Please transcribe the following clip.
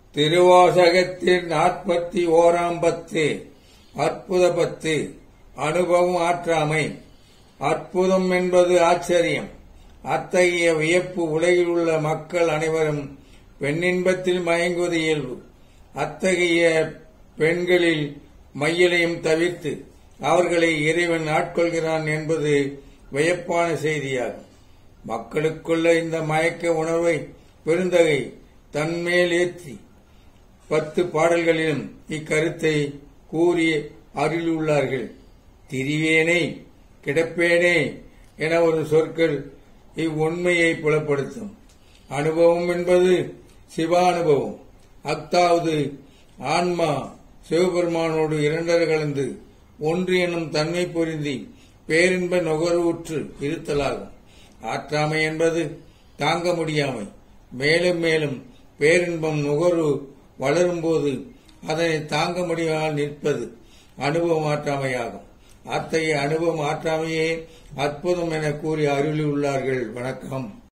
திருவாசகத்தின் நாற்பத்தி ஓராம் பத்து அற்புத பத்து அனுபவம் ஆற்றாமை அற்புதம் என்பது ஆச்சரியம் அத்தகைய வியப்பு உலகில் உள்ள மக்கள் அனைவரும் பெண்ணின்பத்தில் மயங்குவது இயல்பு அத்தகைய பெண்களில் மையலையும் தவிர்த்து அவர்களை இறைவன் ஆட்கொள்கிறான் என்பது வியப்பான செய்தியாகும் மக்களுக்குள்ள இந்த மயக்க உணர்வை பெருந்தகை தன்மேல் ஏற்றி பத்து பாடல்களிலும் இக்கருத்தை கூறி அருளியுள்ளார்கள் திரிவேனே கிடப்பேனே என ஒரு சொற்கள் இவ்வுண்மையை புலப்படுத்தும் அனுபவம் என்பது சிவானுபவம் அக்தாவது ஆன்மா சிவபெருமானோடு இரண்டர கலந்து ஒன்று எனும் தன்மை பொருந்தி பேரின்ப நுகர்வுற்று இருத்தலாகும் ஆற்றாமை என்பது தாங்க முடியாமை மேலும் மேலும் பேரின்பம் நுகர்வு வளரும்போது அதனை தாங்க முடியாமல் நிற்பது அனுபவம் ஆற்றாமையாகும் அத்தகைய அனுபவம் ஆற்றாமையே அற்புதம் என கூறி அருளியுள்ளார்கள் வணக்கம்